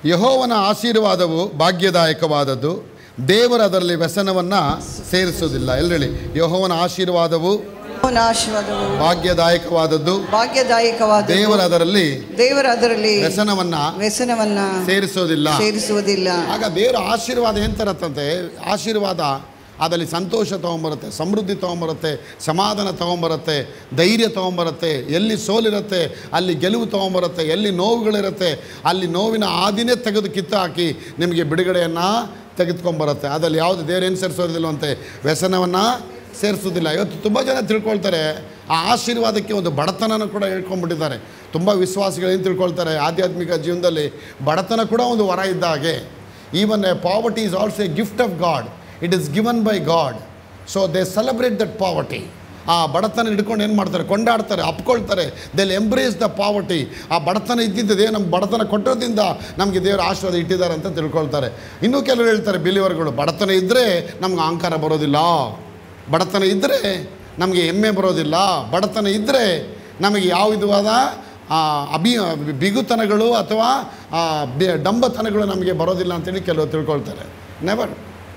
ಯಹೋವನ ಆಶೀರ್ವಾದವು ಭಾಗ್ಯದಾಯಕವಾದದ್ದು ದೇವರು ಅದರಲ್ಲಿ ವ್ಯಸನವನ್ನು ಸೇರಿಸೋದಿಲ್ಲ ಎಲ್ಲೇಳಿ ಯಹೋವನ ಆಶೀರ್ವಾದವು ಅವನ ಆಶೀರ್ವಾದವು ಭಾಗ್ಯದಾಯಕವಾದದ್ದು ಭಾಗ್ಯದಾಯಕವಾದ ದೇವರು ಅದರಲ್ಲಿ ದೇವರ ಅದರಲ್ಲಿ ವ್ಯಸನವನ್ನ ವ್ಯಸನವನ್ನ ಸೇರಿಸೋದಿಲ್ಲ ಸೇರಿಸುವುದಿಲ್ಲ ಆಗ ದೇವರ ಆಶೀರ್ವಾದ ಏನು ತರತ್ತಂತೆ ಆಶೀರ್ವಾದ ಅದರಲ್ಲಿ ಸಂತೋಷ ತೊಗೊಂಬರುತ್ತೆ ಸಮೃದ್ಧಿ ತೊಗೊಂಬರುತ್ತೆ ಸಮಾಧಾನ ತೊಗೊಂಬರುತ್ತೆ ಧೈರ್ಯ ತೊಗೊಂಬರುತ್ತೆ ಎಲ್ಲಿ ಸೋಲಿರುತ್ತೆ ಅಲ್ಲಿ ಗೆಲುವು ತೊಗೊಂಬರುತ್ತೆ ಎಲ್ಲಿ ನೋವುಗಳಿರುತ್ತೆ ಅಲ್ಲಿ ನೋವಿನ ಆದಿನೇ ತೆಗೆದು ಕಿತ್ತು ಹಾಕಿ ನಿಮಗೆ ಬಿಡುಗಡೆಯನ್ನು ತೆಗೆದುಕೊಂಬರುತ್ತೆ ಅದಲ್ಲಿ ಯಾವುದು ದೇವ್ರು ಏನು ಸೇರಿಸೋದಿಲ್ಲವಂತೆ ವ್ಯಸನವನ್ನು ಸೇರಿಸೋದಿಲ್ಲ ಇವತ್ತು ತುಂಬ ಜನ ತಿಳ್ಕೊಳ್ತಾರೆ ಆ ಆಶೀರ್ವಾದಕ್ಕೆ ಒಂದು ಬಡತನನ ಕೂಡ ಹೇಳ್ಕೊಂಡ್ಬಿಟ್ಟಿದ್ದಾರೆ ತುಂಬ ವಿಶ್ವಾಸಿಗಳು ಏನು ತಿಳ್ಕೊಳ್ತಾರೆ ಆಧ್ಯಾತ್ಮಿಕ ಜೀವನದಲ್ಲಿ ಬಡತನ ಕೂಡ ಒಂದು ವರ ಇದ್ದ ಹಾಗೆ even a poverty is also a gift of God it is given by God so they celebrate that poverty ಆ ಬಡತನ ಹಿಡ್ಕೊಂಡು ಏನು ಮಾಡ್ತಾರೆ ಕೊಂಡಾಡ್ತಾರೆ ಅಪ್ಕೊಳ್ತಾರೆ ದೆಲ್ ಎಂಬ್ರೇಸ್ ದ ಪಾವರ್ಟಿ ಆ ಬಡತನ ಇದ್ದಿದ್ದೇ ನಮ್ಮ ಬಡತನ ಕೊಟ್ಟೋದ್ರಿಂದ ನಮಗೆ ದೇವರ ಆಶೀರ್ವಾದ ಇಟ್ಟಿದ್ದಾರೆ ಅಂತ ತಿಳ್ಕೊಳ್ತಾರೆ ಇನ್ನೂ ಕೆಲವರು ಹೇಳ್ತಾರೆ ಬಿಲಿವರ್ಗಳು ಬಡತನ ಇದ್ದರೆ ನಮ್ಗೆ ಅಹಂಕಾರ ಬರೋದಿಲ್ಲ ಬಡತನ ಇದ್ದರೆ ನಮಗೆ ಹೆಮ್ಮೆ ಬರೋದಿಲ್ಲ ಬಡತನ ಇದ್ದರೆ ನಮಗೆ ಯಾವ ವಿಧವಾದ ಆ, ಅಭಿ ಬಿಗುತನಗಳು ಅಥವಾ ಆ, ಬೆ- ಡಂಬತನಗಳು ನಮಗೆ ಬರೋದಿಲ್ಲ ಅಂತೇಳಿ ಕೆಲವರು ತಿಳ್ಕೊಳ್ತಾರೆ ನೆವರ್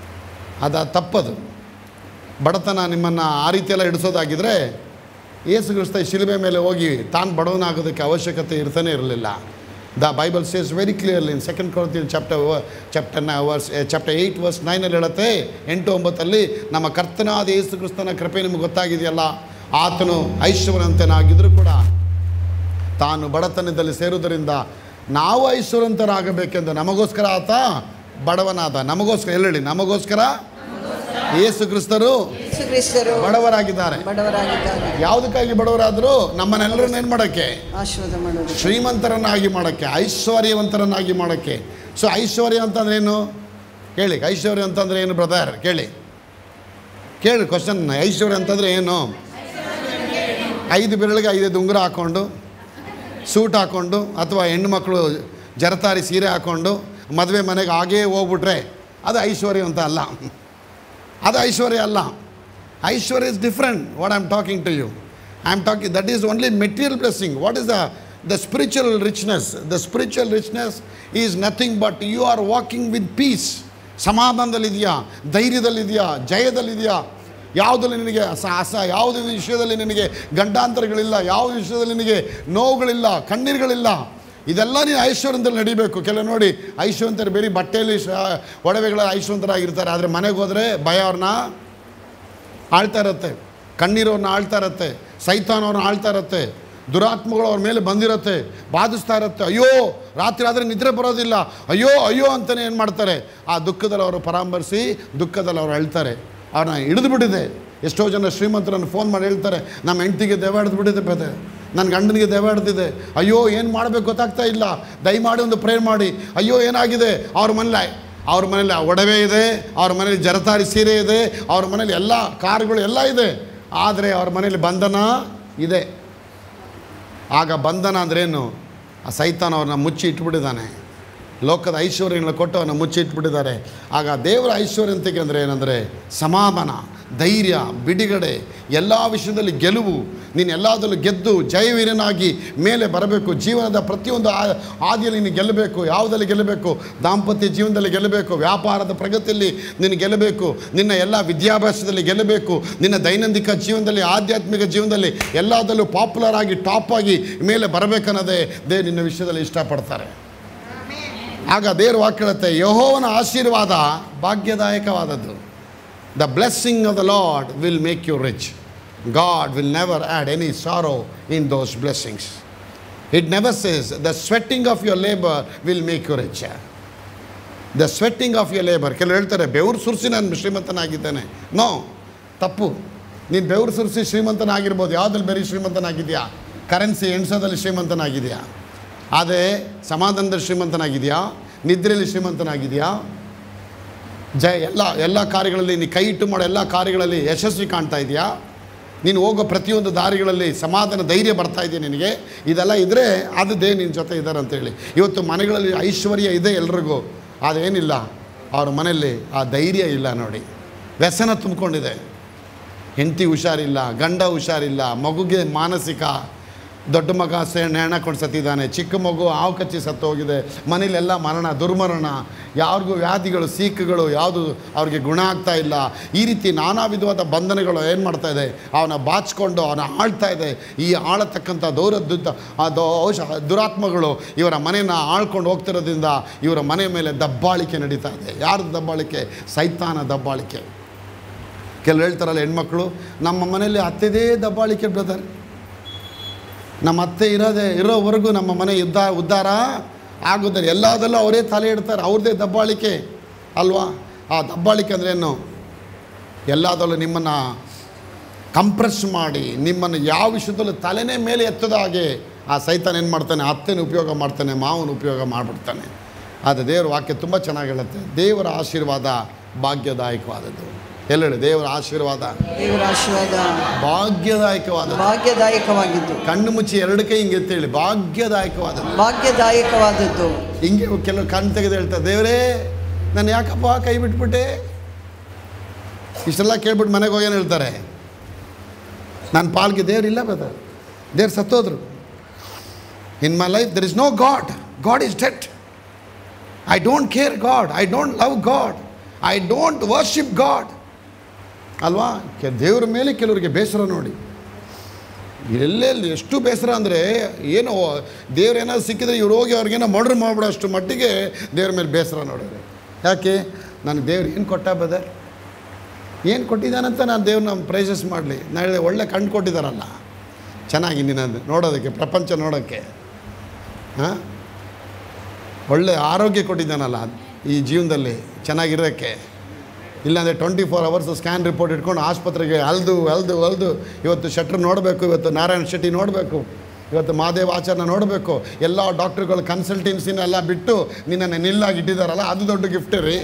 ಅದ ತಪ್ಪದು ಬಡತನ ನಿಮ್ಮನ್ನು ಆ ರೀತಿಯೆಲ್ಲ ಹಿಡಿಸೋದಾಗಿದ್ದರೆ ಯೇಸು ಕ್ರಿಸ್ತ ಈ ಶಿಲುಬೆ ಮೇಲೆ ಹೋಗಿ ತಾನು ಬಡವನಾಗೋದಕ್ಕೆ ಅವಶ್ಯಕತೆ ಇರ್ತಾನೆ ಇರಲಿಲ್ಲ the Bible says very clearly in second ಕೊಡ್ತೀನಿ chapter chapter verse chapter eight verse ನೈನಲ್ಲಿ ಹೇಳುತ್ತೆ ಎಂಟು ಒಂಬತ್ತಲ್ಲಿ ನಮ್ಮ ಕರ್ತನಾದ ಯೇಸು ಕ್ರಿಸ್ತನ ಕೃಪೆ ನಿಮಗೆ ಗೊತ್ತಾಗಿದೆಯಲ್ಲ ಆತನು ಐಶ್ವರ್ಯಂತನಾಗಿದ್ದರೂ ಕೂಡ ತಾನು ಬಡತನದಲ್ಲಿ ಸೇರುವುದರಿಂದ ನಾವು ಐಶ್ವರ್ಯಂತರಾಗಬೇಕೆಂದು ನಮಗೋಸ್ಕರ ಆತ ಬಡವನಾದ ನಮಗೋಸ್ಕರ ಹೇಳಿ ನಮಗೋಸ್ಕರ ಯೇಸು ಕ್ರಿಸ್ತರು ಯೇಸು ಕ್ರಿಸ್ತರು ಬಡವರಾಗಿದ್ದಾರೆ ಬಡವರಾಗಿದ್ದಾರೆ ಯಾವುದಕ್ಕಾಗಿ ಬಡವರಾದರೂ ನಮ್ಮನ್ನೆಲ್ಲರನ್ನ ಏನು ಮಾಡೋಕ್ಕೆ ಆಶೀರ್ವಾದ ಮಾಡೋದು ಶ್ರೀಮಂತರನ್ನಾಗಿ ಮಾಡೋಕ್ಕೆ ಐಶ್ವರ್ಯವಂತರನ್ನಾಗಿ ಮಾಡೋಕ್ಕೆ ಸೊ ಐಶ್ವರ್ಯ ಅಂತಂದ್ರೆ ಏನು ಕೇಳಿ ಐಶ್ವರ್ಯ ಅಂತಂದ್ರೆ ಏನು ಬ್ರದರ್ ಕೇಳಿ ಕೇಳಿ ಕ್ವಶನ್ ಐಶ್ವರ್ಯ ಅಂತಂದ್ರೆ ಏನು ಐದು ಬೆರಳಿಗೆ ಐದೈದು ಉಂಗುರ ಹಾಕ್ಕೊಂಡು ಸೂಟ್ ಹಾಕ್ಕೊಂಡು ಅಥವಾ ಹೆಣ್ಣುಮಕ್ಕಳು ಜರತಾರಿ ಸೀರೆ ಹಾಕ್ಕೊಂಡು ಮದುವೆ ಮನೆಗೆ ಹಾಗೇ ಹೋಗ್ಬಿಟ್ರೆ ಅದು ಐಶ್ವರ್ಯ ಅಂತ ಅಲ್ಲ ಅದು ಐಶ್ವರ್ಯ ಅಲ್ಲ ಐಶ್ವರ್ಯ is different what I am talking to you I am talking that is only material blessing what is the the spiritual richness the spiritual richness is nothing but you are walking with peace ಸಮಾಧಾನದಲ್ಲಿದೆಯಾ ಧೈರ್ಯದಲ್ಲಿದೆಯಾ ಜಯದಲ್ಲಿದೆಯಾ ಯಾವುದಲ್ಲಿ ನಿನಗೆ ಅಸ ಅಸ ಯಾವುದೇ ವಿಷಯದಲ್ಲಿ ನಿನಗೆ ಗಂಡಾಂತರಗಳಿಲ್ಲ ಯಾವ ವಿಷಯದಲ್ಲಿ ನಿನಗೆ ನೋವುಗಳಿಲ್ಲ ಕಣ್ಣೀರುಗಳಿಲ್ಲ ಇದೆಲ್ಲ ನೀನು ಐಶ್ವರ್ಯದಲ್ಲಿ ನಡಿಬೇಕು ಕೆಲವು ನೋಡಿ ಐಶ್ವರ್ಯಂತರು ಬೇರೆ ಬಟ್ಟೆಯಲ್ಲಿ ಶ ಒಡವೆಗಳ ಐಶ್ವರ್ಯಂತರಾಗಿರ್ತಾರೆ ಆದರೆ ಮನೆಗೆ ಹೋದರೆ ಭಯ ಅವ್ರನ್ನ ಆಳ್ತಾ ಇರತ್ತೆ ಕಣ್ಣೀರವ್ರನ್ನ ಆಳ್ತಾ ಇರತ್ತೆ ಸೈತಾನವ್ರನ್ನ ಆಳ್ತಾ ಇರತ್ತೆ ದುರಾತ್ಮಗಳು ಅವ್ರ ಮೇಲೆ ಬಂದಿರತ್ತೆ ಬಾಧಿಸ್ತಾ ಇರತ್ತೆ ಅಯ್ಯೋ ರಾತ್ರಿ ಆದರೆ ನಿದ್ರೆ ಬರೋದಿಲ್ಲ ಅಯ್ಯೋ ಅಯ್ಯೋ ಅಂತಲೇ ಏನು ಮಾಡ್ತಾರೆ ಆ ದುಃಖದಲ್ಲಿ ಅವರು ಪರಾಮರ್ಶಿ ದುಃಖದಲ್ಲಿ ಅವ್ರು ಅಳ್ತಾರೆ ಅವ್ರನ್ನ ಹಿಡಿದು ಬಿಟ್ಟಿದೆ ಎಷ್ಟೋ ಜನ ಶ್ರೀಮಂತರನ್ನು ಫೋನ್ ಮಾಡಿ ಹೇಳ್ತಾರೆ ನಮ್ಮ ಹೆಂಡತಿಗೆ ದೆವ್ವ ಹಿಡಿದು ಬಿಟ್ಟಿದೆ ಬೇದೆ ನನ್ನ ಗಂಡನಿಗೆ ದೆವ್ವ ಹಿಡ್ದಿದೆ ಅಯ್ಯೋ ಏನು ಮಾಡಬೇಕು ಗೊತ್ತಾಗ್ತಾ ಇಲ್ಲ ದಯಮಾಡಿ ಒಂದು ಪ್ರೇರ್ ಮಾಡಿ ಅಯ್ಯೋ ಏನಾಗಿದೆ ಅವ್ರ ಮನೇಲಿ ಅವ್ರ ಮನೇಲಿ ಒಡವೆ ಇದೆ ಅವ್ರ ಮನೇಲಿ ಜರತಾರಿ ಸೀರೆ ಇದೆ ಅವ್ರ ಮನೇಲಿ ಎಲ್ಲ ಕಾರುಗಳು ಎಲ್ಲ ಇದೆ ಆದರೆ ಅವ್ರ ಮನೇಲಿ ಬಂಧನ ಇದೆ ಆಗ ಬಂಧನ ಅಂದ್ರೇನು ಆ ಸೈತಾನ ಅವ್ರನ್ನ ಮುಚ್ಚಿ ಇಟ್ಬಿಟ್ಟಿದ್ದಾನೆ ಲೋಕದ ಐಶ್ವರ್ಯಗಳನ್ನ ಕೊಟ್ಟು ಅವನ್ನ ಮುಚ್ಚಿ ಇಟ್ಬಿಟ್ಟಿದ್ದಾರೆ ಆಗ ದೇವರ ಐಶ್ವರ್ಯ ಅಂತಿಗೆ ಅಂದರೆ ಏನಂದರೆ ಸಮಾಧಾನ ಧೈರ್ಯ ಬಿಡುಗಡೆ ಎಲ್ಲ ವಿಷಯದಲ್ಲಿ ಗೆಲುವು ನೀನು ಎಲ್ಲದರಲ್ಲೂ ಗೆದ್ದು ಜಯವೀರನಾಗಿ ಮೇಲೆ ಬರಬೇಕು ಜೀವನದ ಪ್ರತಿಯೊಂದು ಆ ಆದಿಯಲ್ಲಿ ನೀನು ಗೆಲ್ಲಬೇಕು ಯಾವುದಲ್ಲಿ ಗೆಲ್ಲಬೇಕು ದಾಂಪತ್ಯ ಜೀವನದಲ್ಲಿ ಗೆಲ್ಲಬೇಕು ವ್ಯಾಪಾರದ ಪ್ರಗತಿಯಲ್ಲಿ ನೀನು ಗೆಲ್ಲಬೇಕು ನಿನ್ನ ಎಲ್ಲ ವಿದ್ಯಾಭ್ಯಾಸದಲ್ಲಿ ಗೆಲ್ಲಬೇಕು ನಿನ್ನ ದೈನಂದಿಕ ಜೀವನದಲ್ಲಿ ಆಧ್ಯಾತ್ಮಿಕ ಜೀವನದಲ್ಲಿ ಎಲ್ಲದರಲ್ಲೂ ಪಾಪ್ಯುಲರ್ ಆಗಿ ಟಾಪ್ ಆಗಿ ಮೇಲೆ ಬರಬೇಕನ್ನೋದೇ ದೇ ನಿನ್ನ ವಿಷಯದಲ್ಲಿ ಇಷ್ಟಪಡ್ತಾರೆ ಆಗ ದೇವರು ವಾಕ್ಯ ಹೇಳುತ್ತೆ ಯಹೋವನ ಆಶೀರ್ವಾದ ಭಾಗ್ಯದಾಯಕವಾದದ್ದು the blessing of the Lord will make you rich God will never add any sorrow in those blessings it never says the sweating of your labour will make you rich the sweating of your labour ಕೆಲವು ಹೇಳ್ತಾರೆ ಬೆವರು ಸುರಿಸಿ ನಾನು ಶ್ರೀಮಂತನಾಗಿದ್ದೇನೆ no ತಪ್ಪು ನೀನು ಬೆವರು ಸುರಿಸಿ ಶ್ರೀಮಂತನಾಗಿರ್ಬೋದು ಯಾವುದ್ರಲ್ಲಿ ಬೇರೆ ಶ್ರೀಮಂತನಾಗಿದೆಯಾ ಕರೆನ್ಸಿ ಎಣ್ಸೋದಲ್ಲಿ ಶ್ರೀಮಂತನಾಗಿದೆಯಾ ಆದರೆ ಸಮಾಧಾನದಲ್ಲಿ ಶ್ರೀಮಂತನಾಗಿದೆಯಾ ನಿದ್ರೆಯಲ್ಲಿ ಶ್ರೀಮಂತನಾಗಿದೆಯಾ ಜಯ ಎಲ್ಲ ಎಲ್ಲ ಕಾರ್ಯಗಳಲ್ಲಿ ನೀನು ಕೈ ಇಟ್ಟು ಮಾಡೋ ಎಲ್ಲ ಕಾರ್ಯಗಳಲ್ಲಿ ಯಶಸ್ವಿ ಕಾಣ್ತಾ ಇದೆಯಾ ನೀನು ಹೋಗೋ ಪ್ರತಿಯೊಂದು ದಾರಿಗಳಲ್ಲಿ ಸಮಾಧಾನ ಧೈರ್ಯ ಬರ್ತಾ ಇದೆಯಾ ನಿನಗೆ ಇದೆಲ್ಲ ಇದ್ದರೆ ಅದು ದೇ ನಿನ್ನ ಜೊತೆ ಇದ್ದಾರೆ ಅಂತೇಳಿ ಇವತ್ತು ಮನೆಗಳಲ್ಲಿ ಐಶ್ವರ್ಯ ಇದೆ ಎಲ್ರಿಗೂ ಅದೇನಿಲ್ಲ ಅವ್ರ ಮನೆಯಲ್ಲಿ ಆ ಧೈರ್ಯ ಇಲ್ಲ ನೋಡಿ ವ್ಯಸನ ತುಂಬಿಕೊಂಡಿದೆ ಹೆಂಡತಿ ಹುಷಾರಿಲ್ಲ ಗಂಡ ಹುಷಾರಿಲ್ಲ ಮಗುಗೆ ಮಾನಸಿಕ ದೊಡ್ಡ ಮಗ ಸೇ ಕೊಂಡು ಸತ್ತಿದ್ದಾನೆ ಚಿಕ್ಕ ಮಗು ಹಾವು ಕಚ್ಚಿ ಸತ್ತು ಹೋಗಿದೆ ಮನೇಲೆಲ್ಲ ಮರಣ ದುರ್ಮರಣ ಯಾರಿಗೂ ವ್ಯಾಧಿಗಳು ಸೀಕುಗಳು ಯಾವುದು ಅವ್ರಿಗೆ ಗುಣ ಆಗ್ತಾ ಇಲ್ಲ ಈ ರೀತಿ ನಾನಾ ವಿಧವಾದ ಬಂಧನಗಳು ಏನು ಮಾಡ್ತಾ ಇದೆ ಅವನ ಬಾಚಿಕೊಂಡು ಅವನ ಆಳ್ತಾ ಇದೆ ಈ ಆಳತಕ್ಕಂಥ ದೌರ ದುದ್ದ ಆ ದೋಷ ದುರಾತ್ಮಗಳು ಇವರ ಮನೆಯನ್ನು ಆಳ್ಕೊಂಡು ಹೋಗ್ತಿರೋದ್ರಿಂದ ಇವರ ಮನೆ ಮೇಲೆ ದಬ್ಬಾಳಿಕೆ ನಡೀತಾ ಇದೆ ಯಾರ್ದು ದಬ್ಬಾಳಿಕೆ ಸೈತಾನ ದಬ್ಬಾಳಿಕೆ ಕೆಲವು ಹೇಳ್ತಾರಲ್ಲ ಹೆಣ್ಮಕ್ಳು ನಮ್ಮ ಮನೇಲಿ ಅತ್ತೆದೇ ದಬ್ಬಾಳಿಕೆ ಬ್ರದರ್ ನಮ್ಮ ಅತ್ತೆ ಇರೋದೇ ಇರೋವರೆಗೂ ನಮ್ಮ ಮನೆ ಯುದ್ಧ ಉದ್ಧಾರ ಆಗೋದಿಲ್ಲ ಎಲ್ಲದಲ್ಲೂ ಅವರೇ ತಲೆ ಇಡ್ತಾರೆ ಅವ್ರದ್ದೇ ದಬ್ಬಾಳಿಕೆ ಅಲ್ವಾ ಆ ದಬ್ಬಾಳಿಕೆ ಅಂದ್ರೆ ಏನು ಎಲ್ಲದಲ್ಲೂ ನಿಮ್ಮನ್ನು ಕಂಪ್ರೆಸ್ ಮಾಡಿ ನಿಮ್ಮನ್ನು ಯಾವ ವಿಷಯದಲ್ಲೂ ತಲೆನೇ ಮೇಲೆ ಎತ್ತದ ಹಾಗೆ ಆ ಸೈತಾನ ಏನು ಮಾಡ್ತಾನೆ ಅತ್ತೆನ ಉಪಯೋಗ ಮಾಡ್ತಾನೆ ಮಾವನ ಉಪಯೋಗ ಮಾಡಿಬಿಡ್ತಾನೆ ಅದು ದೇವರ ವಾಕ್ಯ ತುಂಬ ಚೆನ್ನಾಗಿ ಹೇಳುತ್ತೆ ದೇವರ ಆಶೀರ್ವಾದ ಭಾಗ್ಯದಾಯಕವಾದದ್ದು ಎಲ್ಲೆಡೆ ದೇವರ ಆಶೀರ್ವಾದ ದೇವರ ಆಶೀರ್ವಾದ ಭಾಗ್ಯದಾಯಕವಾದದ್ದು ಭಾಗ್ಯದಾಯಕವಾಗಿದ್ದು ಕಣ್ಣು ಮುಚ್ಚಿ ಎರಡು ಕೈ ಹಿಂಗೆ ಎತ್ತೇಳಿ ಭಾಗ್ಯದಾಯಕವಾದದ್ದು ಭಾಗ್ಯದಾಯಕವಾದದ್ದು ಹಿಂಗೆ ಕೆಲವು ಕಣ್ಣು ತೆಗೆದು ಹೇಳ್ತಾರೆ ದೇವರೇ ನಾನು ಯಾಕಪ್ಪ ಕೈ ಬಿಟ್ಬಿಟ್ಟೆ ಇಷ್ಟೆಲ್ಲ ಕೇಳ್ಬಿಟ್ಟು ಮನೆಗೆ ಹೋಗೇನು ಹೇಳ್ತಾರೆ ನನ್ನ ಪಾಲ್ಗೆ ದೇವ್ರಿಲ್ಲ ಬ್ರದರ್ ದೇವ್ರು ಸತ್ತೋದ್ರು in my life there is no God God is dead I don't care God I don't love God I don't worship God ಅಲ್ವಾ ಕೆ ದೇವ್ರ ಮೇಲೆ ಕೆಲವರಿಗೆ ಬೇಸರ ನೋಡಿ ಎಲ್ಲೆಲ್ಲಿ ಎಷ್ಟು ಬೇಸರ ಅಂದರೆ ಏನೋ ದೇವ್ರೇನಾದ್ರು ಸಿಕ್ಕಿದ್ರೆ ಇವ್ರು ಹೋಗಿ ಅವ್ರಿಗೇನೋ ಮರ್ಡ್ರ್ ಮಾಡ್ಬಿಡೋ ಅಷ್ಟು ಮಟ್ಟಿಗೆ ದೇವ್ರ ಮೇಲೆ ಬೇಸರ ನೋಡಿದ್ರೆ ಯಾಕೆ ನನಗೆ ದೇವ್ರು ಏನು ಕೊಟ್ಟ ಬದರ್ ಏನು ಕೊಟ್ಟಿದ್ದಾನಂತ ನಾನು ದೇವ್ರನ್ನ ಪ್ರೈಸಸ್ ಮಾಡಲಿ ನಾಳೆ ಒಳ್ಳೆ ಕಣ್ಣು ಕೊಟ್ಟಿದ್ದಾರಲ್ಲ ಚೆನ್ನಾಗಿ ನಿನ್ನ ನೋಡೋದಕ್ಕೆ ಪ್ರಪಂಚ ನೋಡೋಕ್ಕೆ ಹಾಂ ಒಳ್ಳೆ ಆರೋಗ್ಯ ಕೊಟ್ಟಿದ್ದಾನಲ್ಲ ಈ ಜೀವನದಲ್ಲಿ ಚೆನ್ನಾಗಿರೋಕ್ಕೆ ಇಲ್ಲಾಂದರೆ twenty four hours scan report ಇಟ್ಕೊಂಡು ಆಸ್ಪತ್ರೆಗೆ ಅಲ್ದು ಅಲ್ದು ಅಲ್ದು ಇವತ್ತು ಶೆಟ್ರ್ ನೋಡಬೇಕು ಇವತ್ತು ನಾರಾಯಣ ಶೆಟ್ಟಿ ನೋಡಬೇಕು ಇವತ್ತು ಮಹಾದೇವ ಆಚಾರ್ಯ ನೋಡಬೇಕು ಎಲ್ಲ ಡಾಕ್ಟ್ರುಗಳು ಕನ್ಸಲ್ಟೆನ್ಸಿನ ಎಲ್ಲ ಬಿಟ್ಟು ನಿನ್ನನ್ನು ನಿಲ್ಲಾಗಿ ಇಟ್ಟಿದ್ದಾರಲ್ಲ ಅದು ದೊಡ್ಡ ಗಿಫ್ಟ್ ರೀ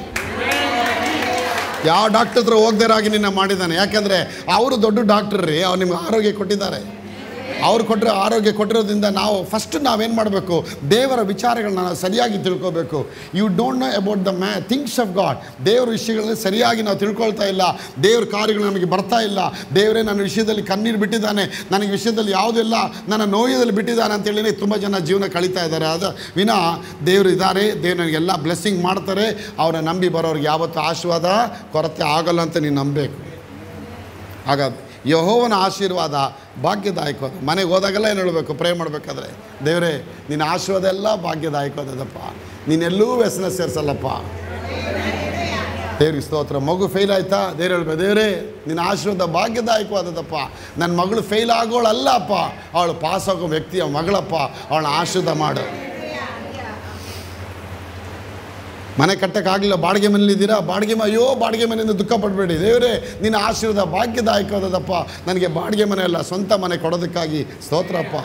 ಯಾವ ಡಾಕ್ಟರ್ ಹತ್ರ ಹೋಗ್ದಿರಾಗಿ ನಿನ್ನ ಮಾಡಿದ್ದಾನೆ ಯಾಕೆಂದರೆ ಅವರು ದೊಡ್ಡ ಡಾಕ್ಟರ್ ರೀ ಅವ್ರು ನಿಮ್ಗೆ ಆರೋಗ್ಯ ಕೊಟ್ಟಿದ್ದಾರೆ ಅವ್ರು ಕೊಟ್ಟರೆ ಆರೋಗ್ಯ ಕೊಟ್ಟಿರೋದ್ರಿಂದ ನಾವು ಫಸ್ಟ್ ನಾವೇನು ಮಾಡಬೇಕು ದೇವರ ವಿಚಾರಗಳನ್ನ ನಾವು ಸರಿಯಾಗಿ ತಿಳ್ಕೊಬೇಕು you don't know about the many things of God ದೇವ್ರ ವಿಷಯಗಳನ್ನ ಸರಿಯಾಗಿ ನಾವು ತಿಳ್ಕೊಳ್ತಾ ಇಲ್ಲ ದೇವ್ರ ಕಾರ್ಯಗಳು ನಮಗೆ ಬರ್ತಾ ಇಲ್ಲ ದೇವರೇ ನನ್ನ ವಿಷಯದಲ್ಲಿ ಕಣ್ಣೀರು ಬಿಟ್ಟಿದ್ದಾನೆ ನನಗೆ ವಿಷಯದಲ್ಲಿ ಯಾವುದಿಲ್ಲ ನನ್ನ ನೋಯದಲ್ಲಿ ಬಿಟ್ಟಿದ್ದಾನೆ ಅಂತೇಳಿ ತುಂಬ ಜನ ಜೀವನ ಕಳೀತಾ ಇದ್ದಾರೆ ಅದು ವಿನಃ ದೇವರು ಇದ್ದಾರೆ ದೇವ್ರು ನನಗೆಲ್ಲ ಬ್ಲೆಸ್ಸಿಂಗ್ ಮಾಡ್ತಾರೆ ಅವರ ನಂಬಿ ಬರೋರಿಗೆ ಯಾವತ್ತೂ ಆಶೀರ್ವಾದ ಕೊರತೆ ಆಗಲ್ಲ ಅಂತ ನೀನು ನಂಬಬೇಕು ಆಗ ಯಹೋವನ ಆಶೀರ್ವಾದ ಭಾಗ್ಯದಾಯಕವಾದ ಮನೆಗೆ ಹೋದಾಗೆಲ್ಲ ಏನು ಹೇಳಬೇಕು ಪ್ರೇ ಮಾಡಬೇಕಾದ್ರೆ ದೇವರೇ ನಿನ್ನ ಆಶೀರ್ವಾದ ಎಲ್ಲ ಭಾಗ್ಯದಾಯಕವಾದದಪ್ಪ ನೀನೆಲ್ಲೂ ವ್ಯಸನ ಸೇರಿಸಲ್ಲಪ್ಪ ದೇವ್ರಿಗೆ ಸ್ತೋತ್ರ ಮಗು ಫೇಲ್ ಆಯ್ತಾ ದೇವ್ರು ಹೇಳ್ಬೇಕು ದೇವರೇ ನಿನ್ನ ಆಶೀರ್ವಾದ ಭಾಗ್ಯದಾಯಕವಾದದಪ್ಪ ನನ್ನ ಮಗಳು ಫೇಲ್ ಆಗೋಳಲ್ಲ ಅಪ್ಪ ಅವಳು ಪಾಸ್ ಆಗೋ ವ್ಯಕ್ತಿಯ ಮಗಳಪ್ಪ ಅವಳ ಆಶೀರ್ವಾದ ಮಾಡು ಮನೆ ಕಟ್ಟಕ್ಕಾಗಲಿಲ್ಲ ಬಾಡಿಗೆ ಮನೇಲಿದ್ದೀರಾ ಬಾಡಿಗೆ ಮ ಅಯ್ಯೋ ಬಾಡಿಗೆ ಮನೆಯಿಂದ ದುಃಖ ಪಡಬೇಡಿ ದೇವರೇ ನಿನ್ನ ಆಶೀರ್ವಾದ ಭಾಗ್ಯದಾಯಕವಾದದಪ್ಪ ನನಗೆ ಬಾಡಿಗೆ ಮನೆ ಅಲ್ಲ ಸ್ವಂತ ಮನೆ ಕೊಡೋದಕ್ಕಾಗಿ ಸ್ತೋತ್ರಪ್ಪ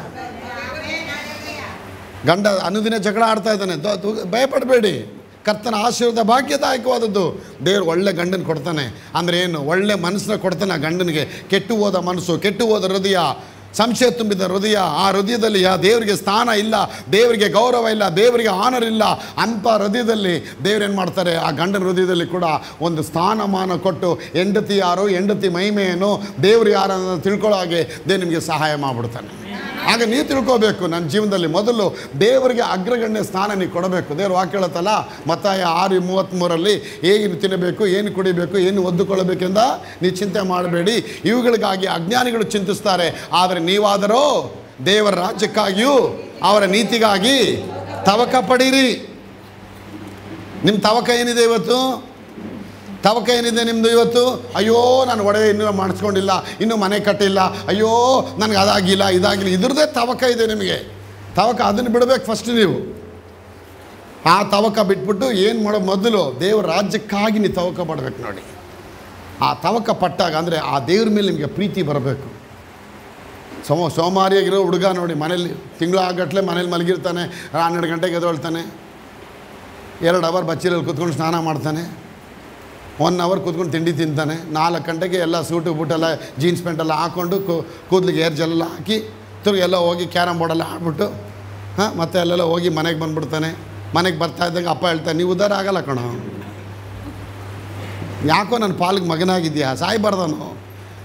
ಗಂಡ ಅನುದಿನ ಜಗಳ ಆಡ್ತಾ ಇದ್ದಾನೆ ದ- ದು- ಭಯಪಡಬೇಡಿ ಕರ್ತನ ಆಶೀರ್ವಾದ ಭಾಗ್ಯದಾಯಕವಾದದ್ದು ದೇವ್ರು ಒಳ್ಳೆ ಗಂಡನ ಕೊಡ್ತಾನೆ ಅಂದರೆ ಏನು ಒಳ್ಳೆ ಮನಸ್ಸನ್ನ ಕೊಡ್ತಾನೆ ಆ ಗಂಡನಿಗೆ ಕೆಟ್ಟು ಹೋದ ಮನಸ್ಸು ಕೆಟ್ಟು ಹೋದ ಹೃದಯ ಸಂಶಯ ತುಂಬಿದ ಹೃದಯ ಆ ಹೃದಯದಲ್ಲಿ ಆ ದೇವರಿಗೆ ಸ್ಥಾನ ಇಲ್ಲ ದೇವರಿಗೆ ಗೌರವ ಇಲ್ಲ ದೇವರಿಗೆ ಆನರ್ ಇಲ್ಲ ಅಂಥ ಹೃದಯದಲ್ಲಿ ದೇವ್ರೇನು ಮಾಡ್ತಾರೆ ಆ ಗಂಡನ ಹೃದಯದಲ್ಲಿ ಕೂಡ ಒಂದು ಸ್ಥಾನಮಾನ ಕೊಟ್ಟು ಹೆಂಡತಿ ಯಾರು ಹೆಂಡತಿ ಮಹಿಮೆ ಏನು ದೇವರು ಯಾರು ಅನ್ನೋದನ್ನ ತಿಳ್ಕೊಳ್ಳೋ ಹಾಗೆ ದೇವ್ರು ನಿಮಗೆ ಸಹಾಯ ಮಾಡಿಬಿಡ್ತಾನೆ ಆಗ ನೀವು ತಿಳ್ಕೋಬೇಕು ನನ್ನ ಜೀವನದಲ್ಲಿ ಮೊದಲು ದೇವರಿಗೆ ಅಗ್ರಗಣ್ಯ ಸ್ಥಾನ ನೀವು ಕೊಡಬೇಕು ದೇವ್ರ ವಾಕ್ಯ ಹೇಳುತ್ತಲ್ಲ ಮತ್ತಾಯ ಆರು ಮೂವತ್ತ್ಮೂರಲ್ಲಿ ಹೇಗೆ ತಿನ್ನಬೇಕು ಏನು ಕುಡಿಬೇಕು ಏನು ಒದ್ದುಕೊಳ್ಳಬೇಕೆಂದ ನೀವು ಚಿಂತೆ ಮಾಡಬೇಡಿ ಇವುಗಳಿಗಾಗಿ ಅಜ್ಞಾನಿಗಳು ಚಿಂತಿಸ್ತಾರೆ ಆದರೆ ನೀವಾದರೂ ದೇವರ ರಾಜ್ಯಕ್ಕಾಗಿಯೂ ಅವರ ನೀತಿಗಾಗಿ ತವಕ ಪಡೀರಿ ನಿಮ್ಮ ತವಕ ಏನಿದೆ ಇವತ್ತು ತವಕ ಏನಿದೆ ನಿಮ್ಮದು ಇವತ್ತು ಅಯ್ಯೋ ನಾನು ಒಡವೆ ಇನ್ನೂ ಮಾಡಿಸ್ಕೊಂಡಿಲ್ಲ ಇನ್ನೂ ಮನೆ ಕಟ್ಟಿಲ್ಲ ಅಯ್ಯೋ ನನಗೆ ಅದಾಗಿಲ್ಲ ಇದಾಗಿಲ್ಲ ಇದ್ರದ್ದೇ ತವಕ ಇದೆ ನಿಮಗೆ ತವಕ ಅದನ್ನು ಬಿಡಬೇಕು ಫಸ್ಟ್ ನೀವು ಆ ತವಕ ಬಿಟ್ಬಿಟ್ಟು ಏನು ಮಾಡೋ ಮೊದಲು ದೇವ್ರ ರಾಜ್ಯಕ್ಕಾಗಿ ನೀವು ತವಕ ಪಡಬೇಕು ನೋಡಿ ಆ ತವಕ ಪಟ್ಟಾಗ ಅಂದರೆ ಆ ದೇವ್ರ ಮೇಲೆ ನಿಮಗೆ ಪ್ರೀತಿ ಬರಬೇಕು ಸೋಮ ಸೋಮಾರಿಯಾಗಿರೋ ಹುಡುಗ ನೋಡಿ ಮನೇಲಿ ತಿಂಗಳಾಗಟ್ಲೆ ಮನೇಲಿ ಮಲಗಿರ್ತಾನೆ ಹನ್ನೆರಡು ಗಂಟೆಗೆ ಎದ್ದೇಳ್ತಾನೆ ಎರಡು ಅವರ್ ಬಚ್ಚಲಲ್ಲಿ ಕೂತ್ಕೊಂಡು ಸ್ನಾನ ಮಾಡ್ತಾನೆ ಒನ್ ಅವರ್ ಕೂತ್ಕೊಂಡು ತಿಂಡಿ ತಿಂತಾನೆ ನಾಲ್ಕು ಗಂಟೆಗೆ ಎಲ್ಲ ಸೂಟು ಬೂಟೆಲ್ಲ ಜೀನ್ಸ್ ಪ್ಯಾಂಟೆಲ್ಲ ಹಾಕ್ಕೊಂಡು ಕೂ- ಕೂದಲಿಗೆ ಏರ್ ಜೆಲ್ಲ ಹಾಕಿ ತಿರುಗಿ ಎಲ್ಲ ಹೋಗಿ ಕ್ಯಾರಮ್ ಬೋರ್ಡೆಲ್ಲ ಆಡ್ಬಿಟ್ಟು ಹಾಂ ಮತ್ತೆ ಅಲ್ಲೆಲ್ಲ ಹೋಗಿ ಮನೆಗೆ ಬಂದ್ಬಿಡ್ತಾನೆ ಮನೆಗೆ ಬರ್ತಾ ಇದ್ದಂಗೆ ಅಪ್ಪ ಹೇಳ್ತಾನೆ ನೀವು ಉದ್ಧಾರ ಆಗಲ್ಲ ಕಣೋ ಯಾಕೋ ನನ್ನ ಪಾಲಿಗೆ ಮಗನಾಗಿದ್ಯಾ ಸಾಯ್ಬಾರ್ದನು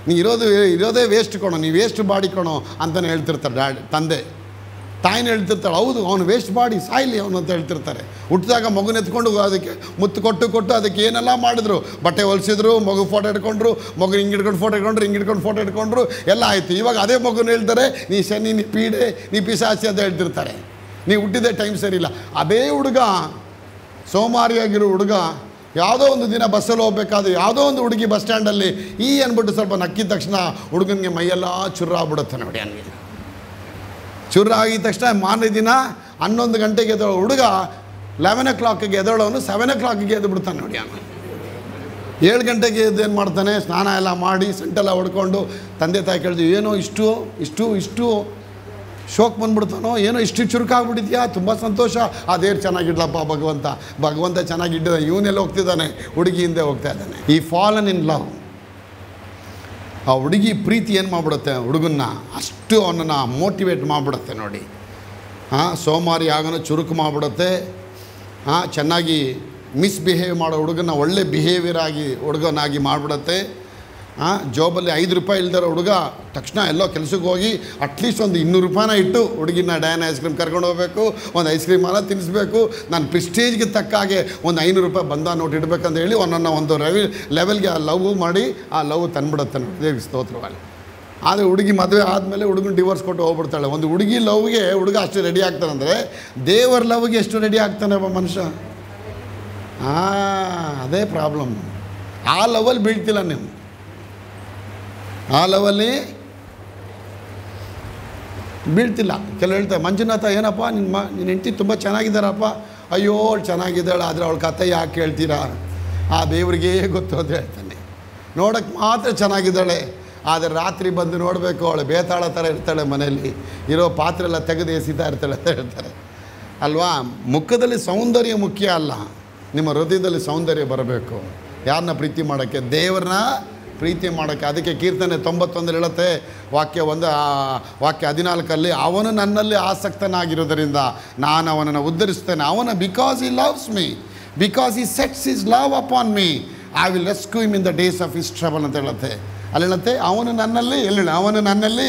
ನೀ ಇರೋದು ಇರೋದೇ ವೇಸ್ಟ್ ಕೊಣೋ ನೀವು ವೇಸ್ಟ್ ಬಾಡಿ ಕೊಣೋ ಅಂತಲೇ ಹೇಳ್ತಿರ್ತಾರೆ ಡ್ಯಾಡ್ ತಂದೆ ತಾಯಿನ ಹೇಳ್ತಿರ್ತಾಳೆ ಹೌದು ಅವನು ವೇಸ್ಟ್ ಬಾಡಿ ಸಾಯ್ಲಿ ಅವನು ಅಂತ ಹೇಳ್ತಿರ್ತಾರೆ ಹುಟ್ಟಿದಾಗ ಮಗುನ ಎತ್ಕೊಂಡು ಅದಕ್ಕೆ ಮುತ್ತು ಕೊಟ್ಟು ಕೊಟ್ಟು ಅದಕ್ಕೆ ಏನೆಲ್ಲ ಮಾಡಿದ್ರು ಬಟ್ಟೆ ಹೊಲಿಸಿದ್ರು ಮಗು ಫೋಟೋ ಇಟ್ಕೊಂಡ್ರು ಮಗು ಹಿಂಗೆ ಹಿಡ್ಕೊಂಡು ಫೋಟೋ ಇಟ್ಕೊಂಡ್ರು ಹಿಂಗೆ ಹಿಡ್ಕೊಂಡು ಫೋಟೋ ಇಟ್ಕೊಂಡ್ರು ಎಲ್ಲ ಆಯಿತು ಇವಾಗ ಅದೇ ಮಗುನ ಹೇಳ್ತಾರೆ ನೀ ಶನಿ ನೀ ಪೀಡೆ ನೀ ಪಿಸಾಸಿ ಅಂತ ಹೇಳ್ತಿರ್ತಾರೆ ನೀ ಹುಟ್ಟಿದ ಟೈಮ್ ಸರಿ ಇಲ್ಲ ಅದೇ ಹುಡುಗ ಸೋಮಾರಿಯಾಗಿರೋ ಹುಡುಗ ಯಾವುದೋ ಒಂದು ದಿನ ಬಸ್ಸಲ್ಲಿ ಹೋಗ್ಬೇಕಾದ್ರೆ ಯಾವುದೋ ಒಂದು ಹುಡುಗಿ ಬಸ್ ಸ್ಟ್ಯಾಂಡಲ್ಲಿ ಈ ಅಂದ್ಬಿಟ್ಟು ಸ್ವಲ್ಪ ನಕ್ಕಿದ ತಕ್ಷಣ ಹುಡುಗನಿಗೆ ಮೈಯೆಲ್ಲ ಚುರ್ರ ಆಗ್ಬಿಡುತ್ತೆ ನೋಡಿ ಅವನಿಗೆ ಚುರ್ರ ಆಗಿದ ತಕ್ಷಣ ಮಾರನೇ ದಿನ ಹನ್ನೊಂದು ಗಂಟೆಗೆ ಎದ್ದೋ ಹುಡುಗ ಲೆವೆನ್ ಓ ಕ್ಲಾಕಿಗೆ ಎದ್ದೋಳವನು ಸೆವೆನ್ ಓ ಕ್ಲಾಕಿಗೆ ಎದ್ದು ಬಿಡ್ತಾನೆ ನೋಡಿ ಅವನು ಏಳು ಗಂಟೆಗೆ ಎದ್ದು ಏನು ಮಾಡ್ತಾನೆ ಸ್ನಾನ ಎಲ್ಲ ಮಾಡಿ ಸೆಂಟೆಲ್ಲ ಹೊಡ್ಕೊಂಡು ತಂದೆ ತಾಯಿ ಕೇಳಿದ್ವಿ ಏನೋ ಇಷ್ಟು ಇಷ್ಟು ಇಷ್ಟು ಶೋಕ್ ಬಂದ್ಬಿಡ್ತಾನೋ ಏನೋ ಇಷ್ಟು ಚುರುಕಾಗ್ಬಿಟ್ಟಿದ್ಯಾ ತುಂಬ ಸಂತೋಷ ಆ ದೇವ್ರು ಚೆನ್ನಾಗಿಡ್ಲಪ್ಪ ಭಗವಂತ ಭಗವಂತ ಚೆನ್ನಾಗಿಟ್ಟಿದ ಇವನೆಲ್ಲ ಹೋಗ್ತಿದ್ದಾನೆ ಹುಡುಗಿ ಹಿಂದೆ ಹೋಗ್ತಾ ಇದ್ದಾನೆ ಈ ಫಾಲನ್ ಇನ್ ಲವ್ ಆ ಹುಡುಗಿ ಪ್ರೀತಿ ಏನು ಮಾಡಿಬಿಡುತ್ತೆ ಹುಡುಗನ್ನ ಅಷ್ಟು ಅವನನ್ನು ಮೋಟಿವೇಟ್ ಮಾಡಿಬಿಡುತ್ತೆ ನೋಡಿ ಹಾಂ ಸೋಮಾರಿ ಆಗೋನು ಚುರುಕು ಮಾಡಿಬಿಡುತ್ತೆ ಹಾಂ ಚೆನ್ನಾಗಿ ಮಿಸ್ಬಿಹೇವ್ ಮಾಡೋ ಹುಡುಗನ ಒಳ್ಳೆ ಬಿಹೇವಿಯರ್ ಆಗಿ ಹುಡುಗನಾಗಿ ಮಾಡಿಬಿಡುತ್ತೆ ಹಾಂ ಜಾಬಲ್ಲಿ ಐದು ರೂಪಾಯಿ ಇಲ್ದಿರೋ ಹುಡುಗ ತಕ್ಷಣ ಎಲ್ಲೋ ಕೆಲಸಕ್ಕೆ ಹೋಗಿ ಅಟ್ಲೀಸ್ಟ್ ಒಂದು ಇನ್ನೂರು ರೂಪಾಯಿನ ಇಟ್ಟು ಹುಡುಗಿನ ಡಯಾನ ಐಸ್ ಕ್ರೀಮ್ ಕರ್ಕೊಂಡು ಹೋಗ್ಬೇಕು ಒಂದು ಐಸ್ ಕ್ರೀಮ್ ಎಲ್ಲ ತಿನ್ನಿಸ್ಬೇಕು ನಾನು ಪ್ರಿಸ್ಟೇಜ್ಗೆ ತಕ್ಕ ಹಾಗೆ ಒಂದು ಐನೂರು ರೂಪಾಯಿ ಬಂದ ನೋಟ್ ಇಡಬೇಕಂತ ಹೇಳಿ ಒಂದನ್ನು ಒಂದು ಲೆವೆಲ್ ಲೆವೆಲ್ಗೆ ಆ ಲವ್ ಮಾಡಿ ಆ ಲವ್ ತಂದ್ಬಿಡುತ್ತೆ ನೋಡಿ ದೇವಿ ಸ್ತೋತ್ರವಾಗಿ ಆದರೆ ಹುಡುಗಿ ಮದುವೆ ಆದಮೇಲೆ ಹುಡುಗನ ಡಿವೋರ್ಸ್ ಕೊಟ್ಟು ಹೋಗ್ಬಿಡ್ತಾಳೆ ಒಂದು ಹುಡುಗಿ ಲವ್ಗೆ ಹುಡುಗ ಅಷ್ಟು ರೆಡಿ ಆಗ್ತಾನಂದರೆ ದೇವರ ಲವ್ಗೆ ಎಷ್ಟು ರೆಡಿ ಆಗ್ತಾನೆ ಒಬ್ಬ ಮನುಷ್ಯ ಹಾಂ ಅದೇ ಪ್ರಾಬ್ಲಮ್ ಆ ಲವಲ್ಲಿ ಬೀಳ್ತಿಲ್ಲ ನೀವು ಆ ಲವಲ್ಲಿ ಬೀಳ್ತಿಲ್ಲ ಕೆಲವು ಹೇಳ್ತಾರೆ ಮಂಜುನಾಥ ಏನಪ್ಪ ನಿಮ್ಮ ಮ ನಿನ್ನ ಹೆಂಡತಿ ತುಂಬ ಚೆನ್ನಾಗಿದ್ದಾರಪ್ಪ ಅಯ್ಯೋ ಅವಳು ಚೆನ್ನಾಗಿದ್ದಾಳೆ ಆದರೆ ಅವಳ ಕತೆ ಯಾಕೆ ಹೇಳ್ತೀರಾ ಆ ದೇವ್ರಿಗೇ ಗೊತ್ತು ಅಂತ ಹೇಳ್ತಾನೆ ನೋಡೋಕ್ಕೆ ಮಾತ್ರ ಚೆನ್ನಾಗಿದ್ದಾಳೆ ಆದರೆ ರಾತ್ರಿ ಬಂದು ನೋಡಬೇಕು ಅವಳು ಬೇತಾಳ ಥರ ಇರ್ತಾಳೆ ಮನೆಯಲ್ಲಿ ಇರೋ ಪಾತ್ರೆ ಎಲ್ಲ ತೆಗೆದು ಎಸಿತಾ ಇರ್ತಾಳೆ ಅಂತ ಹೇಳ್ತಾರೆ ಅಲ್ವಾ ಮುಖದಲ್ಲಿ ಸೌಂದರ್ಯ ಮುಖ್ಯ ಅಲ್ಲ ನಿಮ್ಮ ಹೃದಯದಲ್ಲಿ ಸೌಂದರ್ಯ ಬರಬೇಕು ಯಾರನ್ನ ಪ್ರೀತಿ ಮಾಡೋಕ್ಕೆ ದೇವ್ರನ್ನ ಪ್ರೀತಿ ಮಾಡೋಕ್ಕೆ ಅದಕ್ಕೆ ಕೀರ್ತನೆ ತೊಂಬತ್ತೊಂದು ಹೇಳುತ್ತೆ ವಾಕ್ಯ ಒಂದು ಆ, ವಾಕ್ಯ ಹದಿನಾಲ್ಕಲ್ಲಿ ಅವನು ನನ್ನಲ್ಲಿ ಆಸಕ್ತನಾಗಿರೋದರಿಂದ ನಾನು ಅವನನ್ನು ಉದ್ಧರಿಸ್ತೇನೆ ಅವನ because he loves me because he sets his love upon me I will rescue him in the days of his trouble ಅಂತ ಹೇಳುತ್ತೆ ಅಲ್ಲಿ ಹೇಳುತ್ತೆ ಅವನು ನನ್ನಲ್ಲಿ ಎಲ್ಲಿ ಹೇಳು? ಅವನು ನನ್ನಲ್ಲಿ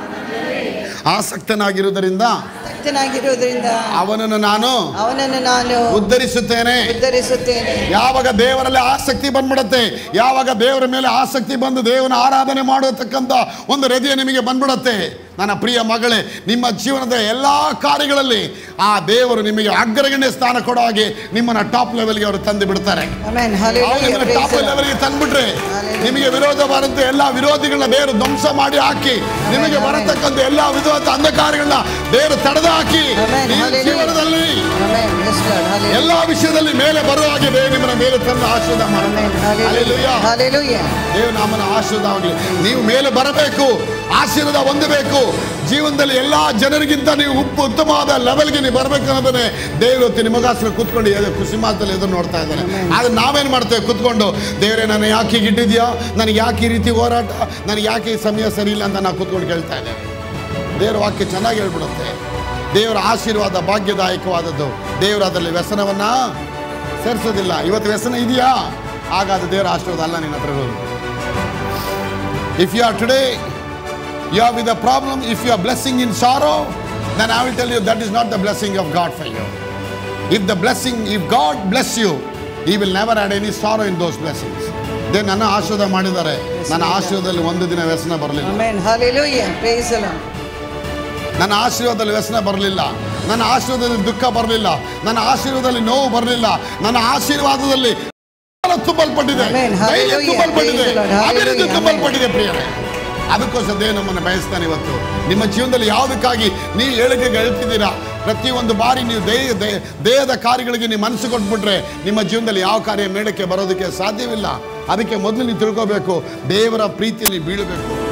ಆಸಕ್ತನಾಗಿರುವುದರಿಂದ ಭಕ್ತನಾಗಿರುವುದರಿಂದ ಅವನನ್ನು ನಾನು ಅವನನ್ನು ನಾನು ಉದ್ಧರಿಸುತ್ತೇನೆ ಉದ್ಧರಿಸುತ್ತೇನೆ ಯಾವಾಗ ದೇವರಲ್ಲಿ ಆಸಕ್ತಿ ಬಂದ್ಬಿಡುತ್ತೆ ಯಾವಾಗ ದೇವರ ಮೇಲೆ ಆಸಕ್ತಿ ಬಂದು ದೇವನ ಆರಾಧನೆ ಮಾಡತಕ್ಕಂಥ ಒಂದು ಹೃದಯ ನಿಮಗೆ ಬಂದ್ಬಿಡುತ್ತೆ ನನ್ನ ಪ್ರಿಯ ಮಗಳೇ ನಿಮ್ಮ ಜೀವನದ ಎಲ್ಲ ಕಾರ್ಯಗಳಲ್ಲಿ ಆ ದೇವರು ನಿಮಗೆ ಅಗ್ರಗಣ್ಯ ಸ್ಥಾನ ಕೊಡೋ ಹಾಗೆ ನಿಮ್ಮನ್ನು ಟಾಪ್ ಲೆವೆಲ್ಗೆ ಅವರು ತಂದು ಬಿಡ್ತಾರೆ ಆಮೆನ್ ಅವ್ರು ಹalleluya ನಿಮ್ಮನ್ನ praise ಟಾಪ್ the Lord. ಲೆವೆಲ್ಗೆ ತಂದ್ಬಿಟ್ರೆ Hallelujah. ನಿಮಗೆ ವಿರೋಧ ಬರುತ್ತೆ ಎಲ್ಲ ವಿರೋಧಿಗಳನ್ನ ದೇವರು ಧ್ವಂಸ ಮಾಡಿ ಹಾಕಿ ನಿಮಗೆ Amen. ಬರತಕ್ಕಂಥ ಎಲ್ಲ ವಿಧವಾದ ಅಂಧಕಾರಗಳನ್ನ ದೇವರು ತಡೆದು ಹಾಕಿ Amen. ನಿಮ್ಮ Hallelujah. ಜೀವನದಲ್ಲಿ ಆಮೆನ್ yes lord hallelujah ಎಲ್ಲ ವಿಷಯದಲ್ಲಿ ಮೇಲೆ ಬರುವ ಹಾಗೆ ದೇವರು ನಿಮ್ಮನ್ನ ಮೇಲೆ ತಂದು ಆಶೀರ್ವಾದ ಆಮೆನ್ ಮಾಡ್ತಾರೆ hallelujah hallelujah ದೇವ ನಾಮನ ಆಶೀರ್ವಾದ ಆಗಲಿ ನೀವು ಮೇಲೆ ಬರಬೇಕು ಆಶೀರ್ವಾದ ಹೊಂದಬೇಕು ಜೀವನದಲ್ಲಿ ಎಲ್ಲ ಜನರಿಗಿಂತ ನೀವು ಉಪ್ಪು ಉತ್ತಮವಾದ ಲೆವೆಲ್ಗೆ ನೀವು ಬರಬೇಕು ಅನ್ನೋದನ್ನೇ ದೇವರು ಹೊತ್ತು ನಿಮಗೋಸ್ಕರ ಕೂತ್ಕೊಂಡು ಎದೆ ಖುಷಿ ಮಾತಲ್ಲಿ ಎದುರು ನೋಡ್ತಾ ಇದ್ದಾನೆ ಆದರೆ ನಾವೇನು ಮಾಡ್ತೇವೆ ಕೂತ್ಕೊಂಡು ದೇವರೇ ನಾನು ಯಾಕೆ ಹೀಗೆ ಇಟ್ಟಿದ್ಯಾ ನನಗೆ ಯಾಕೆ ಈ ರೀತಿ ಹೋರಾಟ ನನಗೆ ಯಾಕೆ ಈ ಸಮಯ ಸರಿ ಇಲ್ಲ ಅಂತ ನಾವು ಕೂತ್ಕೊಂಡು ಕೇಳ್ತಾ ಇದ್ದೇವೆ ದೇವರ ವಾಕ್ಯ ಚೆನ್ನಾಗಿ ಹೇಳ್ಬಿಡುತ್ತೆ ದೇವರ ಆಶೀರ್ವಾದ ಭಾಗ್ಯದಾಯಕವಾದದ್ದು ದೇವರು ಅದರಲ್ಲಿ ವ್ಯಸನವನ್ನು ಸೇರಿಸೋದಿಲ್ಲ ಇವತ್ತು ವ್ಯಸನ ಇದೆಯಾ ಹಾಗಾದ ದೇವರ ಆಶೀರ್ವಾದ ಅಲ್ಲ ನಿನ್ನ ಹತ್ರ ಇರೋದು if you are today you are with a problem if you are blessing in sorrow then I will tell you that is not the blessing of God for you if the blessing if God bless you he will never add any sorrow in those blessings they ನನ್ನ ಆಶೀರ್ವಾದ ಮಾಡಿದ್ದಾರೆ ನನ್ನ ಆಶೀರ್ವಾದದಲ್ಲಿ ಒಂದು ದಿನ ವ್ಯಸನ ಬರಲಿಲ್ಲ amen hallelujah praise the Lord ನನ್ನ ಆಶೀರ್ವಾದದಲ್ಲಿ ವ್ಯಸನ ಬರಲಿಲ್ಲ ನನ್ನ ಆಶೀರ್ವಾದದಲ್ಲಿ ದುಃಖ ಬರಲಿಲ್ಲ ನನ್ನ ಆಶೀರ್ವಾದದಲ್ಲಿ ನೋವು ಬರಲಿಲ್ಲ ನನ್ನ ಆಶೀರ್ವಾದದಲ್ಲಿ ತುಂಬಲ್ಪಟ್ಟಿದೆ Amen. ಧೈರ್ಯ Hallelujah. ತುಂಬಲ್ಪಟ್ಟಿದೆ Praise the Lord. ಅಭಿವೃದ್ಧಿ Hallelujah. ತುಂಬಲ್ಪಟ್ಟಿದೆ ಪ್ರಿಯರೇ ಅದಕ್ಕೋಸ್ಕರ ದೇವ ನಮ್ಮನ್ನು ಬಯಸ್ತಾನೆ ಇವತ್ತು ನಿಮ್ಮ ಜೀವನದಲ್ಲಿ ಯಾವುದಕ್ಕಾಗಿ ನೀವು ಹೇಳಿಕೆಗೆ ಹೇಳ್ತಿದ್ದೀರಾ ಪ್ರತಿಯೊಂದು ಬಾರಿ ನೀವು ದೇಹ ದೇಹ- ದೇಹದ ಕಾರ್ಯಗಳಿಗೆ ನೀವು ಮನಸ್ಸು ಕೊಟ್ಬಿಟ್ರೆ ನಿಮ್ಮ ಜೀವನದಲ್ಲಿ ಯಾವ ಕಾರ್ಯ ಮೇಡಕ್ಕೆ ಬರೋದಕ್ಕೆ ಸಾಧ್ಯವಿಲ್ಲ ಅದಕ್ಕೆ ಮೊದಲು ನೀವು ತಿಳ್ಕೋಬೇಕು ದೇವರ ಪ್ರೀತಿಯಲ್ಲಿ ಬೀಳಬೇಕು